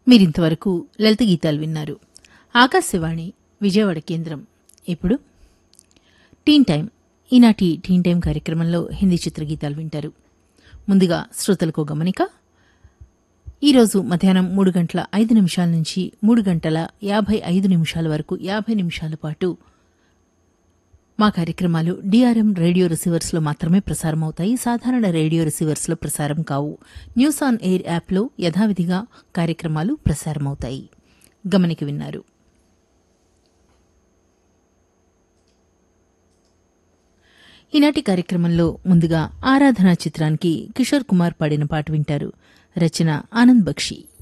మీరింతవరకు లలిత గీతాలు విన్నారు ఆకాశవాణి విజయవాడ కేంద్రం ఇప్పుడు టీన్ టైం ఈనాటి టీన్ టైం కార్యక్రమంలో హిందీ చిత్రగీతాలు వింటారు ముందుగా శ్రోతలకు గమనిక ఈరోజు మధ్యాహ్నం మూడు గంటల ఐదు నిమిషాల నుంచి మూడు గంటల యాభై ఐదు నిమిషాల వరకు యాభై నిమిషాల పాటు మా కార్యక్రమాలు డిఆర్ఎం రేడియో రిసీవర్స్లో మాత్రమే ప్రసారం అవుతాయి సాధారణ రేడియో రిసీవర్స్లో ప్రసారం కావు న్యూస్ ఆన్ ఎయిర్ యాప్లో యథావిధిగా కార్యక్రమాలు ప్రసారమవుతాయి గమనిక విన్నారు ఈనాటి కార్యక్రమంలో ముందుగా ఆరాధన చిత్రానికి కిషోర్ కుమార్ పాడిన పాట వింటారు రచన ఆనంద్ బక్షి